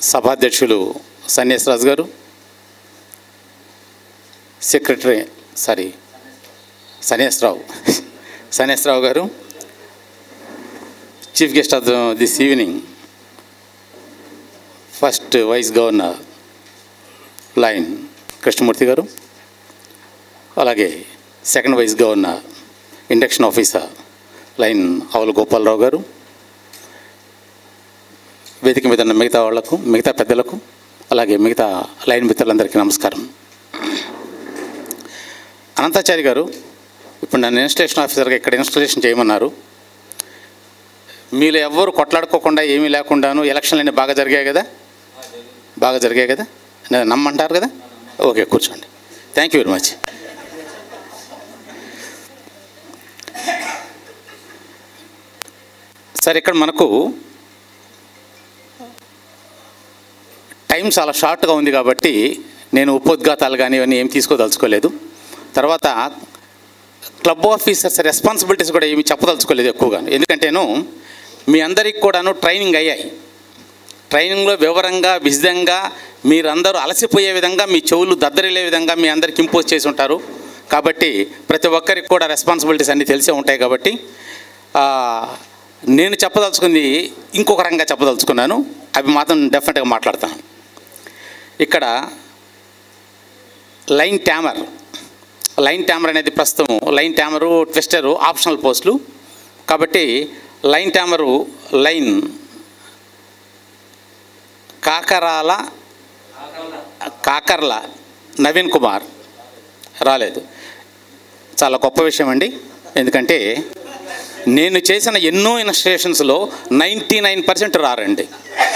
సభాధ్యక్షులు సన్యాసరాజు గారు secretary sorry Sanyasarao Sanyasarao గారు chief guest of this evening first vice governor lion Krishnamurthy గారు అలాగే second vice governor induction officer lion Avula Gopalarao గారు వేదిక మీద ఉన్న మిగతా వాళ్లకు మిగతా పెద్దలకు అలాగే మిగతా లైన్ మిత్రులందరికీ నమస్కారం అనంతాచారి గారు ఇప్పుడు నన్ను ఇన్స్టలేషన్ ఆఫీసర్గా ఇక్కడ ఇన్స్టలేషన్ చేయమన్నారు మీలో ఎవ్వరు కొట్లాడుకోకుండా ఏమీ లేకుండాను ఎలక్షన్లు బాగా జరిగాయి కదా బాగా జరిగాయి కదా నేను నమ్మంటారు కదా ఓకే కూర్చోండి thank you very much sir ఇక్కడ మనకు టైం చాలా షార్ట్గా ఉంది కాబట్టి నేను ఉపోద్ఘాతాలు కానీ ఇవన్నీ ఏం తీసుకోదలుచుకోలేదు తర్వాత క్లబ్ ఆఫీసర్స్ రెస్పాన్సిబిలిటీస్ కూడా ఏమి చెప్పదలుచుకోలేదు ఎక్కువగా ఎందుకంటేను మీ అందరికి కూడాను ట్రైనింగ్ అయ్యాయి ట్రైనింగ్లో వివరంగా విశదంగా మీరందరూ అలసిపోయే విధంగా మీ చెవులు దద్దరిల్లే విధంగా మీ అందరికి ఇంపోజ్ చేసి ఉంటారు కాబట్టి ప్రతి ఒక్కరికి కూడా రెస్పాన్సిబిలిటీస్ అన్నీ తెలిసే ఉంటాయి కాబట్టి ఆ, నేను చెప్పదలుచుకుంది ఇంకొక రకంగా చెప్పదలుచుకున్నాను అవి మాత్రం డెఫినెట్గా మాట్లాడతాను ఇక్కడ లైన్ ట్యామర్ లైన్ ట్యామర్ అనేది ప్రస్తుతం లైన్ ట్యామరు ట్విస్టరు ఆప్షనల్ పోస్టులు కాబట్టి lion tamer lion Kakarala Kakarla Naveen Kumar రాలేదు చాలా గొప్ప విషయం అండి ఎందుకంటే నేను చేసిన ఎన్నో ఇన్స్టిట్యూషన్స్లో నైంటీ నైన్ పర్సెంట్ రారండి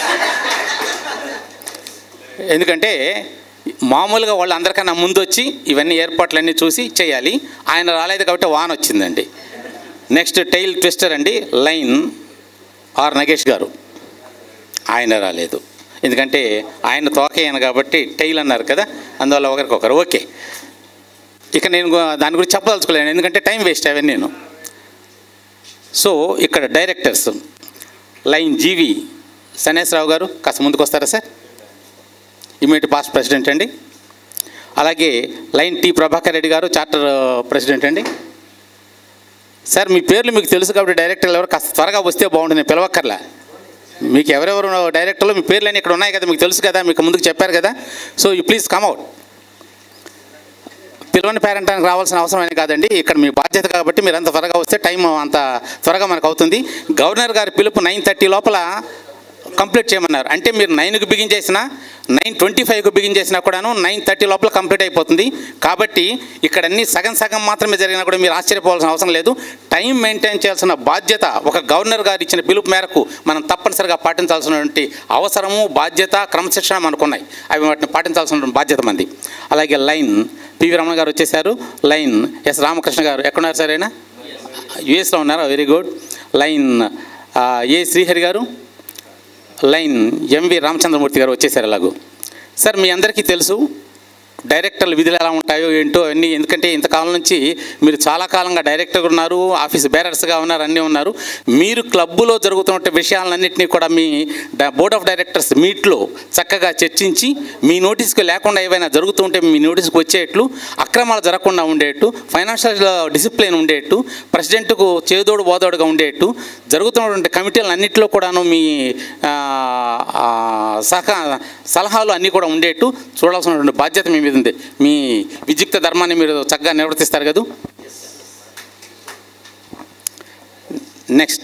ఎందుకంటే మామూలుగా వాళ్ళు అందరికన్నా ముందు వచ్చి ఇవన్నీ ఏర్పాట్లన్నీ చూసి చేయాలి ఆయన రాలేదు కాబట్టి వాన్ వచ్చిందండి నెక్స్ట్ టైల్ ట్విస్టర్ అండి లైన్ ఆర్ నగేష్ గారు ఆయన రాలేదు ఎందుకంటే ఆయన తోకయ్యాను కాబట్టి టైల్ అన్నారు కదా అందువల్ల ఒకరికొకరు ఓకే ఇక నేను గు- దాని గురించి చెప్పదలుచుకోలేను ఎందుకంటే టైం వేస్ట్ అవన్నీ నేను సో ఇక్కడ డైరెక్టర్స్ లైన్ జీవి సనేశ్వరరావు గారు కాస్త ముందుకు వస్తారా సార్ ఇమీడియట్ పాస్ట్ ప్రెసిడెంట్ అండి అలాగే లైన్ టి ప్రభాకర్ రెడ్డి గారు చార్టర్ ప్రెసిడెంట్ అండి సార్ మీ పేర్లు మీకు తెలుసు కాబట్టి డైరెక్టర్లు ఎవరు కాస్త త్వరగా వస్తే బాగుంటుంది నేను పిలవక్కర్లా మీకు ఎవరెవరు డైరెక్టర్లు మీ పేర్లు ఇక్కడ ఉన్నాయి కదా మీకు తెలుసు కదా మీకు ముందుకు చెప్పారు కదా so you please come out పిలవని పేరెంటానికి రావాల్సిన అవసరం అని కాదండి ఇక్కడ మీ బాధ్యత కాబట్టి మీరు అంత త్వరగా వస్తే టైం అంత త్వరగా మనకు అవుతుంది గవర్నర్ గారి పిలుపు నైన్ థర్టీ లోపల కంప్లీట్ చేయమన్నారు అంటే మీరు నైన్కి బిగిన్ చేసినా నైన్ ట్వంటీ ఫైవ్కి బిగిన్ చేసినా కూడాను నైన్ థర్టీ లోపల కంప్లీట్ అయిపోతుంది కాబట్టి ఇక్కడ అన్ని సగం సగం మాత్రమే జరిగినా కూడా మీరు ఆశ్చర్యపోవాల్సిన అవసరం లేదు టైం మెయింటైన్ చేయాల్సిన బాధ్యత ఒక గవర్నర్ గారు ఇచ్చిన పిలుపు మేరకు మనం తప్పనిసరిగా పాటించాల్సినటువంటి అవసరము బాధ్యత క్రమశిక్షణ మనకు ఉన్నాయి అవి వాటిని పాటించాల్సిన బాధ్యత మంది అలాగే లైన్ పివి రమణ గారు వచ్చేసారు లైన్ ఎస్ రామకృష్ణ గారు ఎక్కడున్నారు సార్ ఆయన యుఎస్లో ఉన్నారా వెరీ గుడ్ లైన్ ఆ, ఏ శ్రీహరి గారు లైన్ ఎంవి రామచంద్రమూర్తి గారు వచ్చేసారు ఎలాగూ సార్ మీ అందరికీ తెలుసు డైరెక్టర్ల విధులు ఎలా ఉంటాయో ఏంటో అన్నీ ఎందుకంటే ఇంతకాలం నుంచి మీరు చాలా కాలంగా డైరెక్టర్ ఉన్నారు ఆఫీస్ బేరర్స్గా ఉన్నారు అన్నీ ఉన్నారు మీరు క్లబ్బులో జరుగుతున్న విషయాలన్నింటినీ కూడా మీ డ- బోర్డ్ ఆఫ్ డైరెక్టర్స్ మీట్లో చక్కగా చర్చించి మీ నోటీస్కి లేకుండా ఏవైనా జరుగుతూ ఉంటే మీ నోటీస్కి వచ్చేట్లు అక్రమాలు జరగకుండా ఉండేట్టు ఫైనాన్షియల్ డిసిప్లిన్ ఉండేట్టు ప్రెసిడెంట్కు చేదోడు బోదోడుగా ఉండేట్టు జరుగుతున్నటువంటి కమిటీలు అన్నింటిలో కూడాను మీ ఆ, ఆ, సహ సలహాలు అన్నీ కూడా ఉండేట్టు చూడాల్సినటువంటి బాధ్యత మీ మీద ఉంది మీ విద్యుక్త ధర్మాన్ని మీరు చక్కగా నిర్వర్తిస్తారు కదా next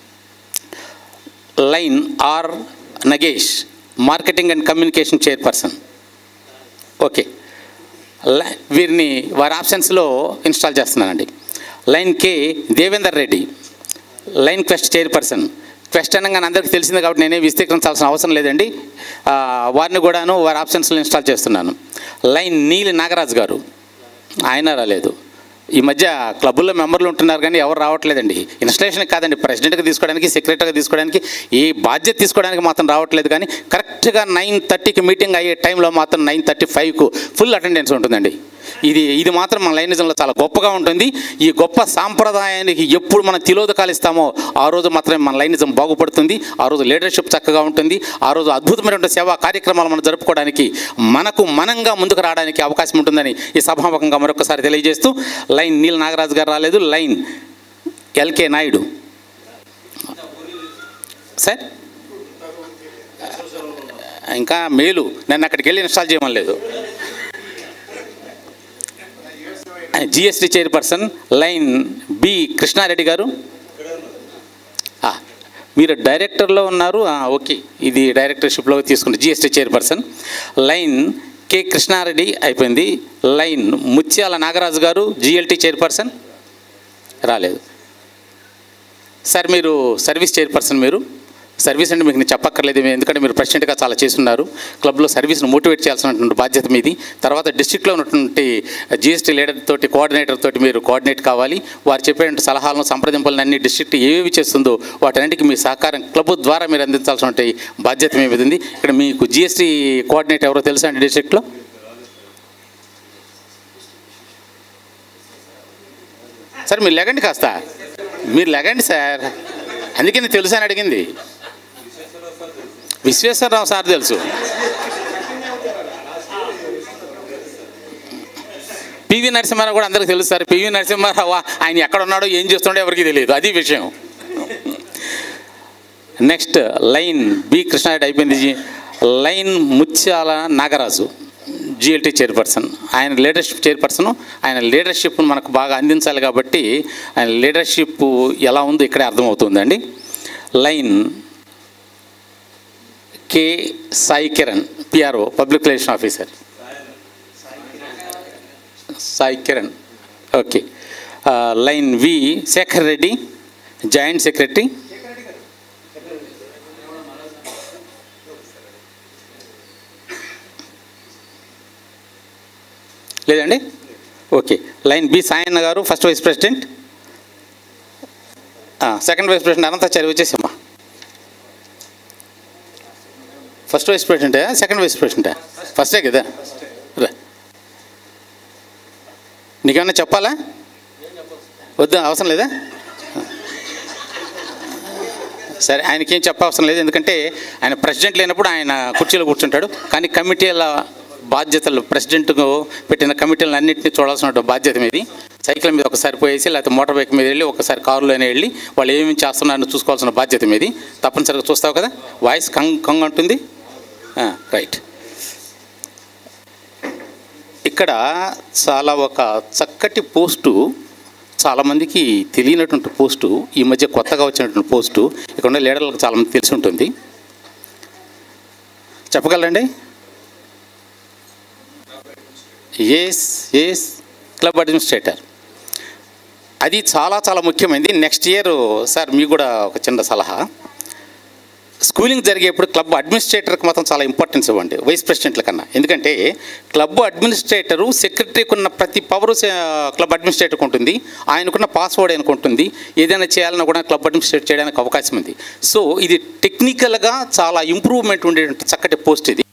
lion R Nagesh marketing and communication chairperson okay లై- వీరిని వారి ఆప్షన్స్లో ఇన్స్టాల్ చేస్తున్నానండి lion K Devender Reddy lion quest chairperson quest అనగానే అందరికీ తెలిసింది కాబట్టి నేనే విస్తీకరించాల్సిన అవసరం లేదండి ఆ, వారిని కూడాను వారి ఆప్షన్స్లో ఇన్స్టాల్ చేస్తున్నాను లైన్ నీలి నాగరాజు గారు ఆయన రాలేదు ఈ మధ్య క్లబ్బుల్లో మెంబర్లు ఉంటున్నారు కానీ ఎవరు రావట్లేదండి ఇన్స్టలేషన్ కాదండి ప్రెసిడెంట్గా తీసుకోవడానికి సెక్రటరీగా తీసుకోవడానికి ఈ బాధ్యత తీసుకోవడానికి మాత్రం రావట్లేదు కానీ కరెక్ట్గా నైన్ థర్టీకి మీటింగ్ అయ్యే టైంలో మాత్రం నైన్ థర్టీ ఫైవ్కు ఫుల్ అటెండెన్స్ ఉంటుందండి ఇది ఇది మాత్రం మన లైనిజంలో చాలా గొప్పగా ఉంటుంది ఈ గొప్ప సాంప్రదాయానికి ఎప్పుడు మనం తిలోదకాలు ఇస్తామో ఆ రోజు మాత్రమే మన లైనిజం బాగుపడుతుంది ఆ రోజు లీడర్షిప్ చక్కగా ఉంటుంది ఆ రోజు అద్భుతమైనటువంటి సేవా కార్యక్రమాలు మనం జరుపుకోవడానికి మనకు మనంగా ముందుకు రావడానికి అవకాశం ఉంటుందని ఈ సభాముఖంగా మరొకసారి తెలియజేస్తూ లైన్ నీల్ నాగరాజు గారు రాలేదు లైన్ ఎల్కే నాయుడు సార్ ఇంకా మేలు నన్ను అక్కడికి వెళ్ళి ఇన్స్టాల్ చేయమని లేదు GST chairperson lion B Krishna Reddy గారు ఆ, మీరు డైరెక్టర్లో ఉన్నారు ఆ, ఓకే ఇది డైరెక్టర్షిప్లో తీసుకుంటే GST chairperson lion K Krishna Reddy అయిపోయింది లైన్ ముత్యాల నాగరాజు గారు జిఎల్టీ చైర్పర్సన్ రాలేదు సార్ మీరు సర్వీస్ చైర్పర్సన్ మీరు సర్వీస్ అంటే మీకు నేను చెప్పక్కర్లేదు ఎందుకంటే మీరు ప్రెసిడెంట్గా చాలా చేస్తున్నారు క్లబ్లో సర్వీస్ను మోటివేట్ చేయాల్సినటువంటి బాధ్యత మీది తర్వాత డిస్ట్రిక్ట్లో ఉన్నటువంటి జిఎస్టీ లీడర్ తోటి కోఆర్డినేటర్ తోటి మీరు కోఆర్డినేట్ కావాలి వారు చెప్పేటువంటి సలహాలను సంప్రదింపులను అన్ని డిస్ట్రిక్ట్ ఏవేవి చేస్తుందో వాటన్నిటికీ మీ సహకారం క్లబ్ ద్వారా మీరు అందించాల్సినటువంటి బాధ్యత మీ మీద ఉంది ఇక్కడ మీకు జిఎస్టీ కోఆర్డినేటర్ ఎవరో తెలుసా అండి డిస్ట్రిక్ట్లో సార్ మీరు లెగండి కాస్త మీరు లెగండి సార్ అందుకే నేను తెలుసు అని అడిగింది విశ్వేశ్వరరావు సార్ తెలుసు పివి నరసింహారావు కూడా అందరికీ తెలుసు సార్ పివి నరసింహారావు ఆయన ఎక్కడ ఉన్నాడో ఏం చేస్తున్నాడో ఎవరికి తెలియదు అది విషయం నెక్స్ట్ లైన్ బి కృష్ణారెడ్డి అయిపోయింది జీ lion Mutyala Nagaraju GLT chairperson ఆయన లీడర్షిప్ చైర్పర్సన్ ఆయన లీడర్షిప్ మనకు బాగా అందించాలి కాబట్టి ఆయన లీడర్షిప్ ఎలా ఉందో ఇక్కడే అర్థమవుతుందండి lion K Sai Kiran PRO public relation officer Sai Kiran okay lion V Shekar Reddy joint secretary లేదండి ఓకే లైన్ బి సాయన్న గారు first vice president second vice president Anantachari వచ్చేసమ్మా ఫస్ట్ వైస్ ప్రెసిడెంటా సెకండ్ వైస్ ప్రెసిడెంటా ఫస్టే కదా రా నీకేమన్నా చెప్పాలా వద్దా అవసరం లేదా సరే ఆయనకేం చెప్పవసరం లేదు ఎందుకంటే ఆయన ప్రెసిడెంట్ లేనప్పుడు ఆయన కుర్చీలో కూర్చుంటాడు కానీ కమిటీల బాధ్యతలు ప్రెసిడెంట్ పెట్టిన కమిటీలను అన్నింటినీ చూడాల్సిన బాధ్యత మీది సైకిల్ మీద ఒకసారి పోయేసి లేకపోతే మోటార్ బైక్ మీద వెళ్ళి ఒకసారి కారులోనే వెళ్ళి వాళ్ళు ఏమేమి చేస్తున్నారని చూసుకోవాల్సిన బాధ్యత మీది తప్పనిసరిగా చూస్తావు కదా వాయిస్ కంగ్ కంగ్ అంటుంది రైట్ ఇక్కడ చాలా ఒక చక్కటి పోస్టు చాలామందికి తెలియనటువంటి పోస్టు ఈ మధ్య కొత్తగా వచ్చినటువంటి పోస్టు ఇక్కడ ఉన్న లీడర్లకు చాలామంది తెలిసి ఉంటుంది చెప్పగలరండి ఎస్ ఎస్ క్లబ్ అడ్మినిస్ట్రేటర్ అది చాలా చాలా ముఖ్యమైనది నెక్స్ట్ ఇయర్ సార్ మీకు కూడా ఒక చిన్న సలహా స్కూలింగ్ జరిగేప్పుడు క్లబ్ అడ్మినిస్ట్రేటర్కి మాత్రం చాలా ఇంపార్టెన్స్ ఇవ్వండి వైస్ ప్రెసిడెంట్ల కన్నా ఎందుకంటే క్లబ్ అడ్మినిస్ట్రేటరు సెక్రటరీకి ఉన్న ప్రతి పవరు క్లబ్ అడ్మినిస్ట్రేటర్కి ఉంటుంది ఆయనకున్న పాస్వర్డ్ ఆయనకు ఉంటుంది ఏదైనా చేయాలన్నా కూడా క్లబ్ అడ్మినిస్ట్రేట్ చేయడానికి అవకాశం ఉంది సో ఇది టెక్నికల్గా చాలా ఇంప్రూవ్మెంట్ ఉండేటువంటి చక్కటి పోస్ట్ ఇది